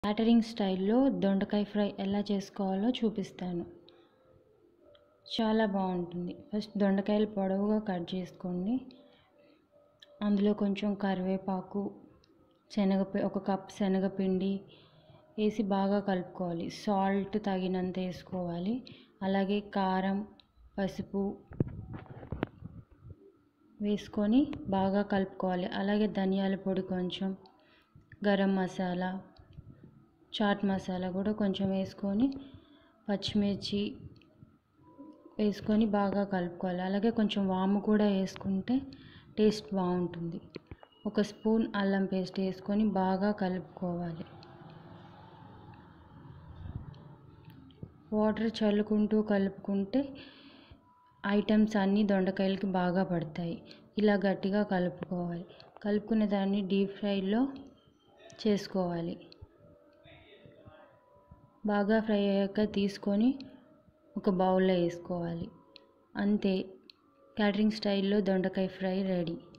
catering స్టైల్లో దొండకాయ fry ఎలా చేసుకోవాలో చూపిస్తాను చాలా బాగుంటుంది ఫస్ట్ దొండకాయలు పొడవుగా కట్ చేసుకోండి అందులో కొంచెం కరివేపాకు శనగ ఒక కప్ శనగపిండి వేసి బాగా కలుపుకోవాలి సాల్ట్ తగినంత వేసుకోవాలి అలాగే కారం పసుపు వేసుకొని బాగా కలుపుకోవాలి అలాగే ధనియాల పొడి కొంచెం గరం మసాలా చాట్ మసాలా కూడా కొంచెం వేసుకొని పచ్చిమిర్చి వేసుకొని బాగా కలుపుకోవాలి అలాగే కొంచెం వాము కూడా వేసుకుంటే టేస్ట్ బాగుంటుంది ఒక స్పూన్ అల్లం పేస్ట్ వేసుకొని బాగా కలుపుకోవాలి వాటర్ చల్లుకుంటూ కలుపుకుంటే ఐటమ్స్ అన్నీ దొండకాయలకి బాగా పడతాయి ఇలా గట్టిగా కలుపుకోవాలి కలుపుకున్న దాన్ని డీప్ ఫ్రైలో చేసుకోవాలి బాగా ఫ్రై అయ్యాక తీసుకొని ఒక బౌల్లో వేసుకోవాలి అంతే క్యాటరింగ్ స్టైల్లో దొండకాయ ఫ్రై రెడీ